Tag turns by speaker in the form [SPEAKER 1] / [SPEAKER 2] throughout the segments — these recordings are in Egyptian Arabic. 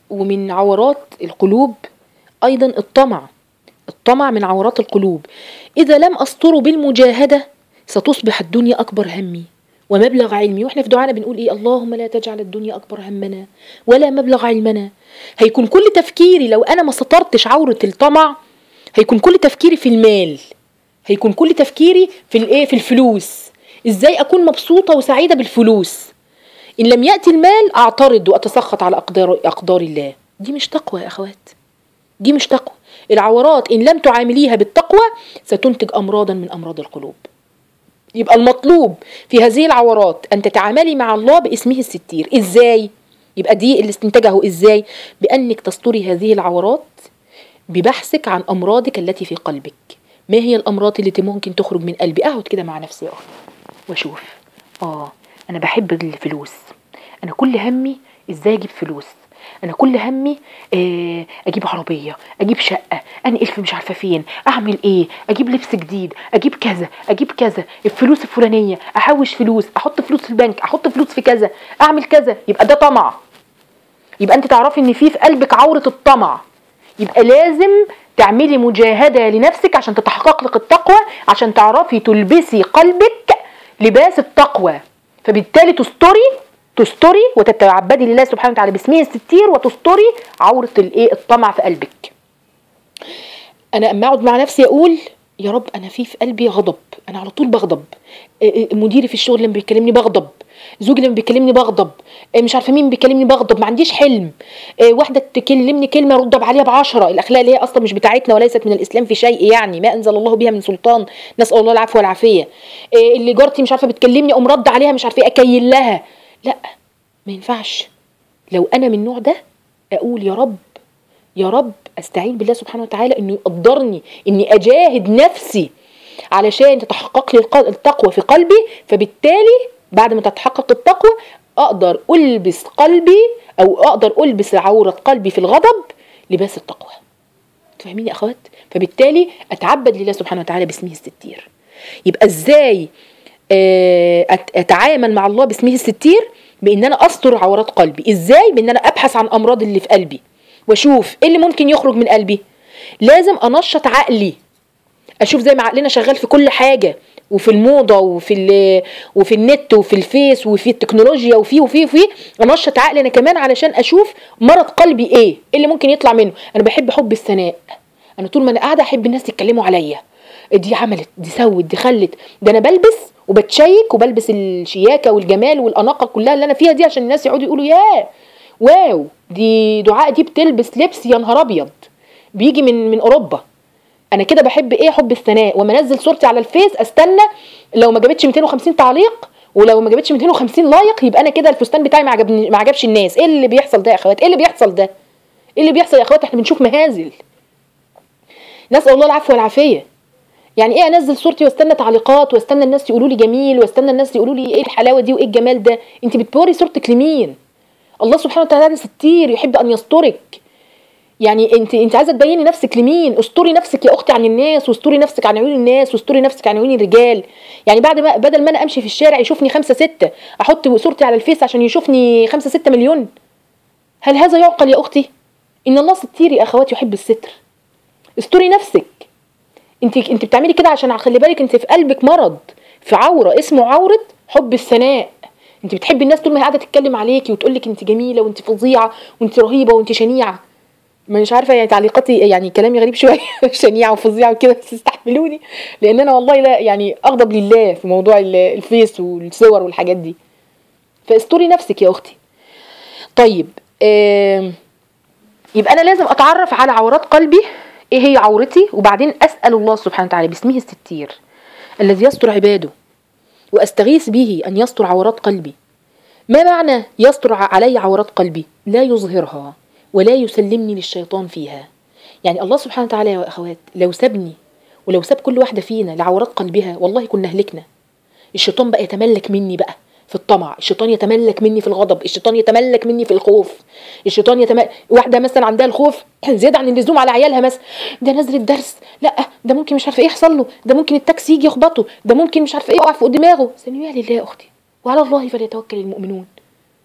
[SPEAKER 1] ومن عورات القلوب أيضا الطمع الطمع من عورات القلوب إذا لم أستره بالمجاهدة ستصبح الدنيا أكبر همي ومبلغ علمي واحنا في دعانا بنقول ايه اللهم لا تجعل الدنيا اكبر همنا ولا مبلغ علمنا هيكون كل تفكيري لو انا ما سطرتش عورة الطمع هيكون كل تفكيري في المال هيكون كل تفكيري في الايه في الفلوس ازاي اكون مبسوطة وسعيدة بالفلوس ان لم يأتي المال اعترض واتسخط على اقدار اقدار الله دي مش تقوى يا اخوات دي مش تقوى العورات ان لم تعامليها بالتقوى ستنتج امراضا من امراض القلوب يبقى المطلوب في هذه العورات ان تتعاملي مع الله باسمه الستير ازاي يبقى دي اللي استنتجه ازاي بانك تستري هذه العورات ببحثك عن امراضك التي في قلبك ما هي الامراض التي ممكن تخرج من قلبي اقعد كده مع نفسي يا اختي واشوف اه انا بحب الفلوس انا كل همي ازاي اجيب فلوس انا كل همي آه اجيب عربيه اجيب شقه انقل في مش عارفه فين اعمل ايه اجيب لبس جديد اجيب كذا اجيب كذا الفلوس الفلانيه احوش فلوس احط فلوس في البنك احط فلوس في كذا اعمل كذا يبقى ده طمع يبقى انت تعرفي ان في في قلبك عوره الطمع يبقى لازم تعملي مجاهده لنفسك عشان تتحقق لك التقوى عشان تعرفي تلبسي قلبك لباس التقوى فبالتالي تستري تستري وتتعبدي لله سبحانه وتعالى باسمه الستير وتستري عورة الايه الطمع في قلبك انا اما اقعد مع نفسي اقول يا رب انا في في قلبي غضب انا على طول بغضب إيه إيه مديري في الشغل لما بيكلمني بغضب زوجي لما بيكلمني بغضب إيه مش عارفه مين بيكلمني بغضب ما عنديش حلم واحده تكلمني كلمه ارد عليها بعشرة الاخلاق اللي هي اصلا مش بتاعتنا وليست من الاسلام في شيء يعني ما انزل الله بها من سلطان نسال الله العفو والعافيه اللي جارتي مش عارفه بتكلمني اقوم رد عليها مش عارفه ايه اكيل لها لا ما ينفعش لو انا من النوع ده اقول يا رب يا رب استعين بالله سبحانه وتعالى انه يقدرني اني اجاهد نفسي علشان تتحقق لي التقوى في قلبي فبالتالي بعد ما تتحقق التقوى اقدر البس قلبي او اقدر البس عورة قلبي في الغضب لباس التقوى فاهمين يا اخوات فبالتالي اتعبد لله سبحانه وتعالى باسمه الستير يبقى ازاي اتعامل مع الله باسمه الستير بان انا استر عورات قلبي ازاي بان انا ابحث عن امراض اللي في قلبي واشوف ايه اللي ممكن يخرج من قلبي لازم انشط عقلي اشوف زي ما عقلنا شغال في كل حاجه وفي الموضه وفي وفي النت وفي الفيس وفي التكنولوجيا وفي وفي وفي انشط عقلي انا كمان علشان اشوف مرض قلبي ايه ايه اللي ممكن يطلع منه انا بحب حب الثناء انا طول ما انا قاعده احب الناس يتكلموا عليا دي عملت دي سوت دي خلت ده انا بلبس وبتشيك وبلبس الشياكه والجمال والاناقه كلها اللي انا فيها دي عشان الناس يقعدوا يقولوا ياه واو دي دعاء دي بتلبس لبس يا نهار ابيض بيجي من من اوروبا انا كده بحب ايه حب الثناء وما انزل صورتي على الفيس استنى لو ما جابتش 250 تعليق ولو ما جابتش 250 لايك يبقى انا كده الفستان بتاعي ما عجبني ما عجبش الناس ايه اللي بيحصل ده يا اخوات ايه اللي بيحصل ده ايه اللي بيحصل يا اخوات احنا بنشوف مهازل نسال الله العفو والعافيه يعني ايه انزل صورتي واستنى تعليقات واستنى الناس يقولوا لي جميل واستنى الناس يقولوا لي ايه الحلاوه دي وايه الجمال ده انت بتوري صورتك لمين الله سبحانه وتعالى ستير يحب ان يسترك يعني انت انت عايزه تبيني نفسك لمين استري نفسك يا اختي عن الناس واستري نفسك عن عيون الناس واستري نفسك عن عيون الرجال يعني بعد ما بدل ما انا امشي في الشارع يشوفني خمسة ستة احط صورتي على الفيس عشان يشوفني خمسة ستة مليون هل هذا يعقل يا اختي ان الله ستير يا اخواتي يحب الستر استري نفسك انت انت بتعملي كده عشان خلي بالك انت في قلبك مرض في عوره اسمه عوره حب الثناء انت بتحبي الناس طول ما هي قاعده تتكلم عليكي وتقول لك انت جميله وانت فظيعه وانت رهيبه وانت شنيعه مش عارفه يعني تعليقاتي يعني كلامي غريب شويه شنيعه وفظيعه وكده بس استحملوني لان انا والله لا يعني اغضب لله في موضوع الفيس والصور والحاجات دي فاستوري نفسك يا اختي طيب آه يبقى انا لازم اتعرف على عورات قلبي ايه هي عورتي وبعدين اسال الله سبحانه وتعالى باسمه الستير الذي يستر عباده واستغيث به ان يستر عورات قلبي ما معنى يستر علي عورات قلبي لا يظهرها ولا يسلمني للشيطان فيها يعني الله سبحانه وتعالى يا اخوات لو سابني ولو ساب كل واحده فينا لعورات قلبها والله كنا هلكنا الشيطان بقى يتملك مني بقى في الطمع الشيطان يتملك مني في الغضب الشيطان يتملك مني في الخوف الشيطان يتملك واحده مثلا عندها الخوف زياده عن اللزوم على عيالها مثلا ده نزل الدرس لا ده ممكن مش عارفه ايه يحصل له ده ممكن التاكسي يجي يخبطه ده ممكن مش عارفه ايه يقع فوق دماغه سنويها لله يا اختي وعلى الله فليتوكل المؤمنون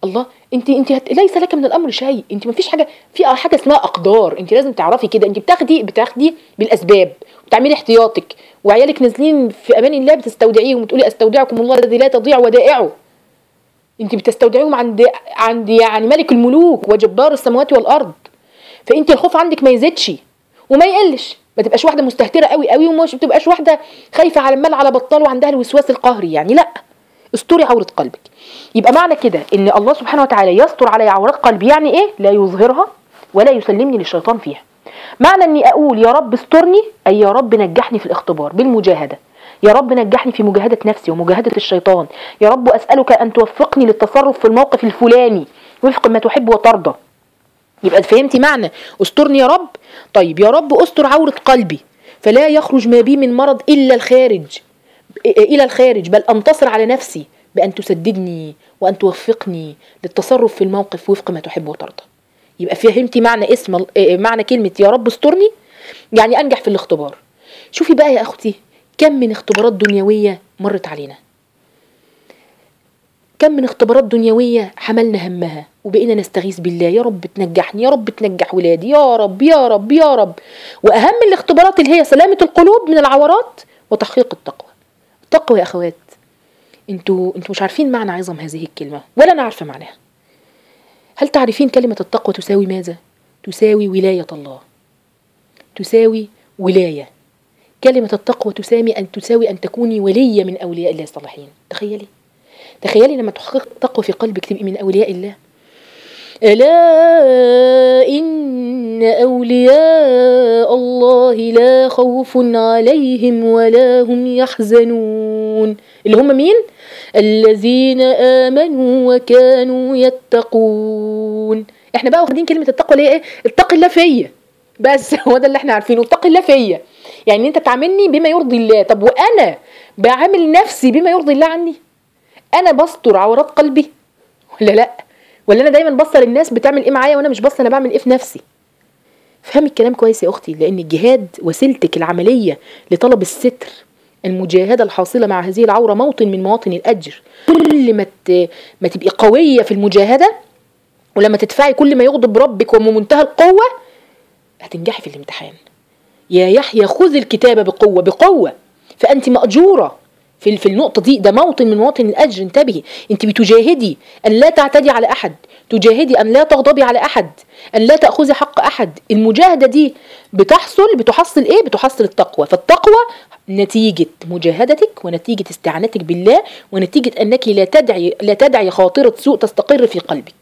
[SPEAKER 1] الله انت انت هت... ليس لك من الامر شيء انت ما فيش حاجه في حاجه اسمها اقدار انت لازم تعرفي كده انت بتاخدي بتاخدي بالاسباب بتعملي احتياطك وعيالك نازلين في امان الله بتستودعيهم وتقولي استودعكم الله الذي لا تضيع ودائعه انت بتستودعيهم عند عند يعني ملك الملوك وجبار السماوات والارض فانت الخوف عندك ما يزيدش وما يقلش ما تبقاش واحده مستهتره قوي قوي ومش بتبقاش واحده خايفه على المال على بطال وعندها الوسواس القهري يعني لا استري عوره قلبك يبقى معنى كده ان الله سبحانه وتعالى يستر علي عورات قلبي يعني ايه لا يظهرها ولا يسلمني للشيطان فيها معنى اني اقول يا رب استرني اي يا رب نجحني في الاختبار بالمجاهده يا رب نجحني في مجاهدة نفسي ومجاهدة الشيطان يا رب أسألك أن توفقني للتصرف في الموقف الفلاني وفق ما تحب وترضى يبقى فهمتي معنى استرني يا رب طيب يا رب استر عورة قلبي فلا يخرج ما بي من مرض إلا الخارج إلى الخارج بل أنتصر على نفسي بأن تسددني وأن توفقني للتصرف في الموقف وفق ما تحب وترضى يبقى فهمتي معنى اسم معنى كلمة يا رب استرني يعني أنجح في الاختبار شوفي بقى يا أختي كم من اختبارات دنيوية مرت علينا كم من اختبارات دنيوية حملنا همها وبقينا نستغيث بالله يا رب تنجحني يا رب تنجح ولادي يا رب يا رب يا رب وأهم الاختبارات اللي هي سلامة القلوب من العورات وتحقيق التقوى التقوى يا أخوات انتوا انتوا مش عارفين معنى عظم هذه الكلمة ولا أنا عارفة معناها هل تعرفين كلمة التقوى تساوي ماذا؟ تساوي ولاية الله تساوي ولاية كلمة التقوى تسامي أن تساوي أن تكوني ولية من أولياء الله الصالحين تخيلي تخيلي لما تحقق التقوى في قلبك تبقي من أولياء الله ألا إن أولياء الله لا خوف عليهم ولا هم يحزنون اللي هم مين؟ الذين آمنوا وكانوا يتقون احنا بقى واخدين كلمة التقوى ليه ايه؟ اتق الله فيا بس هو ده اللي احنا عارفينه اتق الله فيا يعني انت تعاملني بما يرضي الله طب وانا بعامل نفسي بما يرضي الله عني انا بستر عورات قلبي ولا لا ولا انا دايما بصل للناس بتعمل ايه معايا وانا مش بصل انا بعمل ايه في نفسي فهمي الكلام كويس يا اختي لان الجهاد وسيلتك العمليه لطلب الستر المجاهدة الحاصلة مع هذه العورة موطن من مواطن الأجر كل ما ما تبقي قوية في المجاهدة ولما تدفعي كل ما يغضب ربك ومنتهى القوة هتنجحي في الامتحان يا يحيى خذ الكتاب بقوة بقوة فأنت مأجورة في في النقطة دي ده موطن من مواطن الأجر انتبهي أنت بتجاهدي أن لا تعتدي على أحد تجاهدي أن لا تغضبي على أحد أن لا تأخذي حق أحد المجاهدة دي بتحصل بتحصل إيه بتحصل التقوى فالتقوى نتيجة مجاهدتك ونتيجة استعانتك بالله ونتيجة أنك لا تدعي لا تدعي خاطرة سوء تستقر في قلبك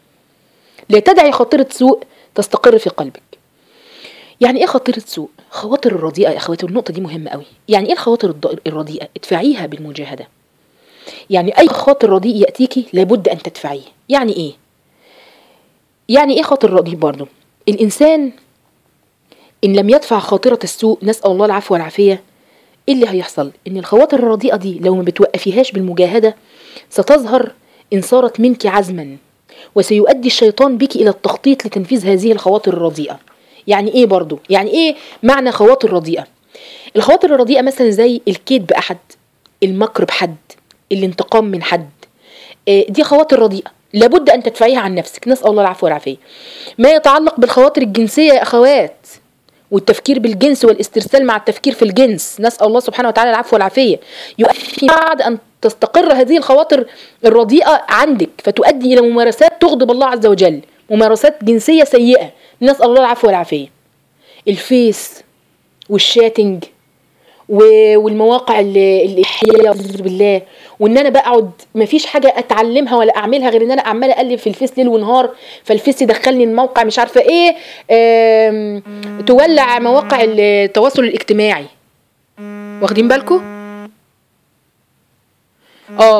[SPEAKER 1] لا تدعي خاطرة سوء تستقر في قلبك يعني ايه خاطرة سوء خواطر الرديئة يا اخواتي النقطة دي مهمة قوي يعني ايه الخواطر الرديئة ادفعيها بالمجاهدة يعني اي خاطر رديء يأتيكي لابد ان تدفعيه يعني ايه يعني ايه خاطر رديء برضو الانسان ان لم يدفع خاطرة السوء نسأل الله العفو والعافية ايه اللي هيحصل ان الخواطر الرديئة دي لو ما بتوقفيهاش بالمجاهدة ستظهر ان صارت منك عزما وسيؤدي الشيطان بك الى التخطيط لتنفيذ هذه الخواطر الرديئة يعني ايه برضو يعني ايه معنى خواطر رديئة الخواطر الرديئة مثلا زي الكيد بأحد المكر بحد الانتقام من حد دي خواطر رديئة لابد أن تدفعيها عن نفسك نسأل الله العفو والعافية ما يتعلق بالخواطر الجنسية يا أخوات والتفكير بالجنس والاسترسال مع التفكير في الجنس نسأل الله سبحانه وتعالى العفو والعافية يؤدي بعد أن تستقر هذه الخواطر الرديئة عندك فتؤدي إلى ممارسات تغضب الله عز وجل ممارسات جنسية سيئة نسأل الله العفو والعافية الفيس والشاتنج والمواقع اللي بالله وان انا بقعد مفيش حاجه اتعلمها ولا اعملها غير ان انا عماله اقلب في الفيس ليل ونهار فالفيس يدخلني الموقع مش عارفه ايه تولع مواقع التواصل الاجتماعي واخدين بالكم اه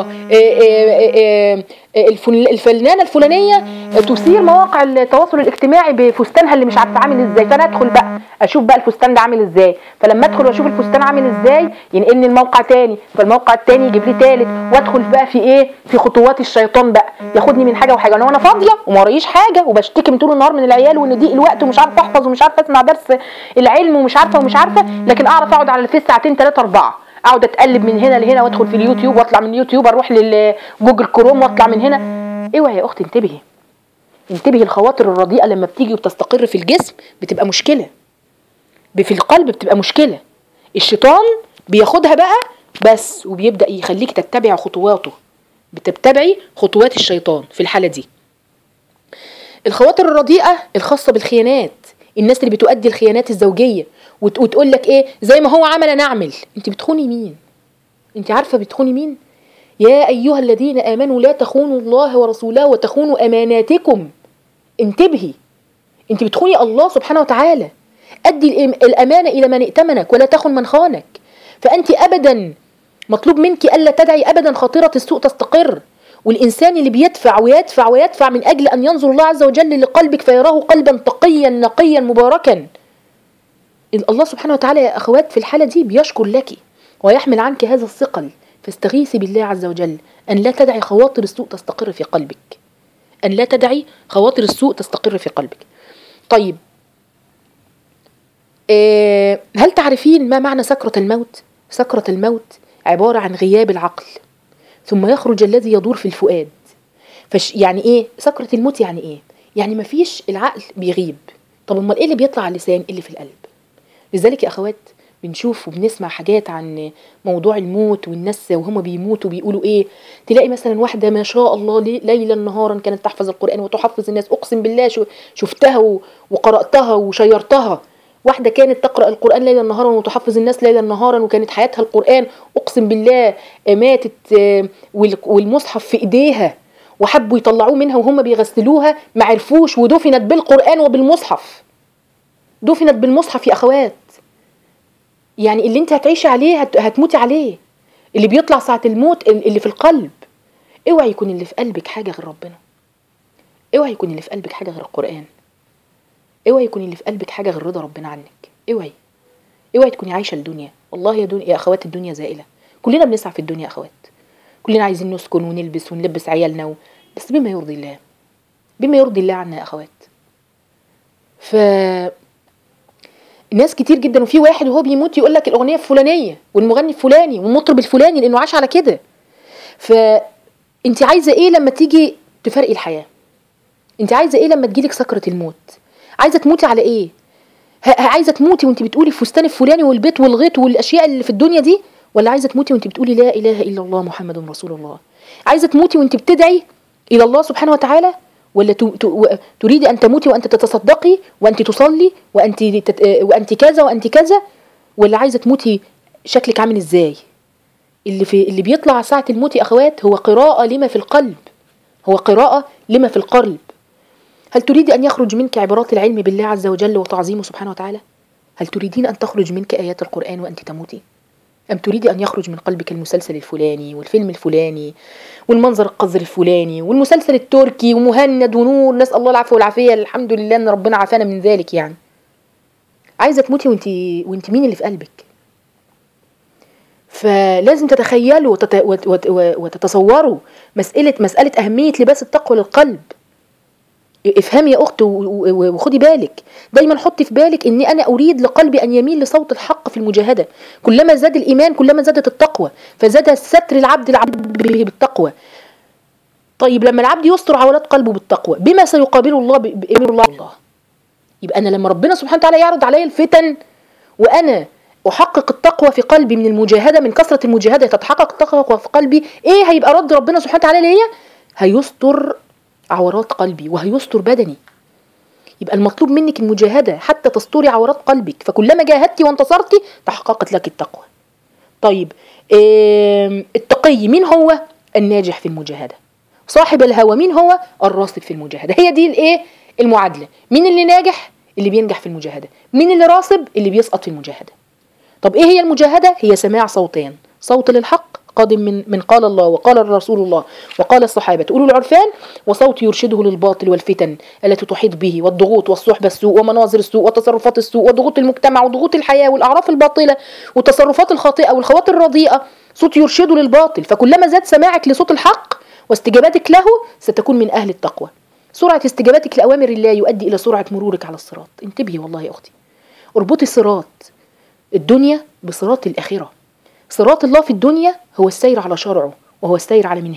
[SPEAKER 1] الفنانه الفلانيه تثير مواقع التواصل الاجتماعي بفستانها اللي مش عارفه عامل ازاي فانا ادخل بقى اشوف بقى الفستان ده عامل ازاي فلما ادخل واشوف الفستان عامل ازاي ينقلني الموقع تاني فالموقع التاني يجيب لي تالت وادخل بقى في ايه في خطوات الشيطان بقى ياخدني من حاجه وحاجه انا وانا فاضيه وما ورايش حاجه وبشتكي من طول النهار من العيال وان ضيق الوقت ومش عارفه احفظ ومش عارفه اسمع درس العلم ومش عارفه ومش عارفه لكن اعرف اقعد على الفيس ساعتين ثلاثه اربعه اقعد اتقلب من هنا لهنا وادخل في اليوتيوب واطلع من اليوتيوب اروح للجوجل كروم واطلع من هنا اوعي يا اختي انتبهي انتبهي الخواطر الرديئه لما بتيجي وبتستقر في الجسم بتبقى مشكله في القلب بتبقى مشكله الشيطان بياخدها بقى بس وبيبدا يخليك تتبعي خطواته بتتبعي خطوات الشيطان في الحاله دي الخواطر الرديئه الخاصه بالخيانات الناس اللي بتؤدي الخيانات الزوجيه وت- وتقول لك ايه زي ما هو عمل انا اعمل انت بتخوني مين انت عارفه بتخوني مين يا ايها الذين امنوا لا تخونوا الله ورسوله وتخونوا اماناتكم انتبهي انت بتخوني الله سبحانه وتعالى ادي الإم- الامانه الى من ائتمنك ولا تخن من خانك فانت ابدا مطلوب منك الا تدعي ابدا خاطره السوء تستقر والانسان اللي بيدفع ويدفع ويدفع من اجل ان ينظر الله عز وجل لقلبك فيراه قلبا تقيا نقيا مباركا الله سبحانه وتعالى يا اخوات في الحاله دي بيشكر لك ويحمل عنك هذا الثقل فاستغيثي بالله عز وجل ان لا تدعي خواطر السوء تستقر في قلبك ان لا تدعي خواطر السوء تستقر في قلبك طيب آه، هل تعرفين ما معنى سكرة الموت؟ سكرة الموت عبارة عن غياب العقل ثم يخرج الذي يدور في الفؤاد فش يعني ايه سكرة الموت يعني ايه يعني مفيش العقل بيغيب طب امال ايه اللي بيطلع على اللسان اللي في القلب لذلك يا اخوات بنشوف وبنسمع حاجات عن موضوع الموت والناس وهم بيموتوا بيقولوا ايه تلاقي مثلا واحده ما شاء الله لي- ليلا نهارا كانت تحفظ القران وتحفظ الناس اقسم بالله شو شفتها و- وقراتها وشيرتها واحده كانت تقرا القران ليلا نهارا وتحفظ الناس ليلا نهارا وكانت حياتها القران اقسم بالله آه، ماتت آه، وال- والمصحف في ايديها وحبوا يطلعوه منها وهم بيغسلوها ما عرفوش ودفنت بالقران وبالمصحف دفنت بالمصحف يا اخوات يعني اللي انت هتعيشي عليه هت... هتموتي عليه اللي بيطلع ساعة الموت ال- اللي في القلب اوعي يكون اللي في قلبك حاجة غير ربنا اوعي يكون اللي في قلبك حاجة غير القرآن اوعي يكون اللي في قلبك حاجة غير رضا ربنا عنك اوعي اوعي تكوني عايشة الدنيا والله يا دنيا يا اخوات الدنيا زائلة كلنا بنسعى في الدنيا يا اخوات كلنا عايزين نسكن ونلبس ونلبس عيالنا و... بس بما يرضي الله بما يرضي الله عنا يا اخوات ف ناس كتير جدا وفي واحد وهو بيموت يقول لك الاغنيه الفلانيه والمغني الفلاني والمطرب الفلاني لانه عاش على كده فانت عايزه ايه لما تيجي تفرقي الحياه انت عايزه ايه لما تجيلك سكره الموت عايزه تموتي على ايه ه- عايزه تموتي وانت بتقولي الفستان الفلاني والبيت والغيط والاشياء اللي في الدنيا دي ولا عايزه تموتي وانت بتقولي لا اله الا الله محمد رسول الله عايزه تموتي وانت بتدعي الى الله سبحانه وتعالى ولا ت- ت- و- تريدي ان تموتي وانت تتصدقي وانت تصلي وانت تت- وانت كذا وانت كذا ولا عايزه تموتي شكلك عامل ازاي اللي في اللي بيطلع ساعه الموت يا اخوات هو قراءه لما في القلب هو قراءه لما في القلب هل تريد ان يخرج منك عبارات العلم بالله عز وجل وتعظيمه سبحانه وتعالى هل تريدين ان تخرج منك ايات القران وانت تموتي أم تريد أن يخرج من قلبك المسلسل الفلاني والفيلم الفلاني والمنظر القذر الفلاني والمسلسل التركي ومهند ونور نسأل الله العفو والعافية الحمد لله أن ربنا عافانا من ذلك يعني عايزة تموتي وانت وانت مين اللي في قلبك فلازم تتخيلوا وتت... وت... وت... وتتصوروا مسألة مسألة أهمية لباس التقوى للقلب افهمي يا اخت و- و- وخدي بالك دايما حطي في بالك اني انا اريد لقلبي ان يميل لصوت الحق في المجاهده كلما زاد الايمان كلما زادت التقوى فزاد ستر العبد العبد به بالتقوى طيب لما العبد يستر عورات قلبه بالتقوى بما سيقابله الله ب- بامر الله الله يبقى انا لما ربنا سبحانه وتعالى يعرض علي الفتن وانا احقق التقوى في قلبي من المجاهده من كثره المجاهده تتحقق التقوى في قلبي ايه هيبقى رد ربنا سبحانه وتعالى ليا هيستر عورات قلبي وهيستر بدني يبقى المطلوب منك المجاهده حتى تستوري عورات قلبك فكلما جاهدتي وانتصرتي تحققت لك التقوى طيب آم، التقي مين هو الناجح في المجاهده صاحب الهوى مين هو الراسب في المجاهده هي دي الايه المعادله مين اللي ناجح اللي بينجح في المجاهده مين اللي راسب اللي بيسقط في المجاهده طب ايه هي المجاهده هي سماع صوتين صوت للحق قادم من من قال الله وقال رسول الله وقال الصحابه اولو العرفان وصوت يرشده للباطل والفتن التي تحيط به والضغوط والصحبه السوء ومناظر السوء وتصرفات السوء وضغوط المجتمع وضغوط الحياه والاعراف الباطله والتصرفات الخاطئه والخواطر الرديئه صوت يرشده للباطل فكلما زاد سماعك لصوت الحق واستجابتك له ستكون من اهل التقوى سرعه استجابتك لاوامر الله يؤدي الى سرعه مرورك على الصراط انتبهي والله يا اختي اربطي صراط الدنيا بصراط الآخرة صراط الله في الدنيا هو السير على شرعه وهو السير على منهاجه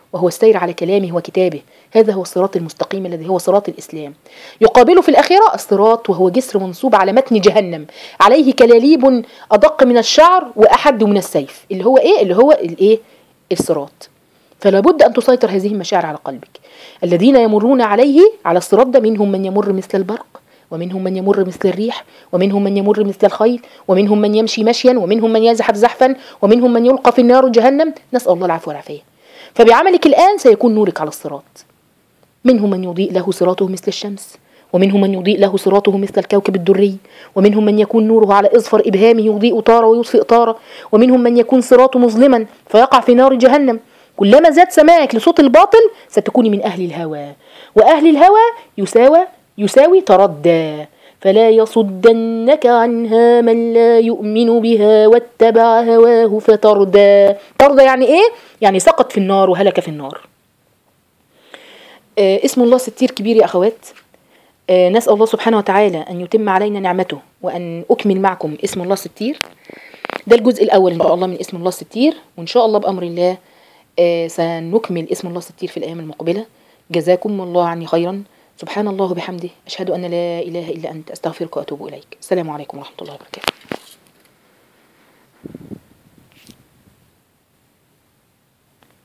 [SPEAKER 1] وهو السير على كلامه وكتابه هذا هو الصراط المستقيم الذي هو صراط الإسلام يقابله في الآخرة الصراط وهو جسر منصوب على متن جهنم عليه كلاليب أدق من الشعر وأحد من السيف اللي هو إيه اللي هو الإيه الصراط فلا بد أن تسيطر هذه المشاعر على قلبك الذين يمرون عليه على الصراط ده منهم من يمر مثل البرق ومنهم من يمر مثل الريح ومنهم من يمر مثل الخيل ومنهم من يمشي مشيا ومنهم من يزحف زحفا ومنهم من يلقى في النار جهنم نسأل الله العفو والعافية فبعملك الآن سيكون نورك على الصراط منهم من يضيء له صراطه مثل الشمس ومنهم من يضيء له صراطه مثل الكوكب الدري ومنهم من يكون نوره على إظفر إبهامه يضيء طارة ويطفئ طارة ومنهم من يكون صراطه مظلما فيقع في نار جهنم كلما زاد سماعك لصوت الباطل ستكوني من أهل الهوى وأهل الهوى يساوى يساوي تردى فلا يصدنك عنها من لا يؤمن بها واتبع هواه فتردى تردى يعني ايه يعني سقط في النار وهلك في النار آه اسم الله ستير كبير يا اخوات آه نسأل الله سبحانه وتعالى أن يتم علينا نعمته وأن أكمل معكم اسم الله ستير ده الجزء الأول إن شاء الله من اسم الله ستير وإن شاء الله بأمر الله آه سنكمل اسم الله ستير في الأيام المقبلة جزاكم الله عني خيرا سبحان الله وبحمده أشهد أن لا إله إلا أنت أستغفرك وأتوب إليك السلام عليكم ورحمة الله وبركاته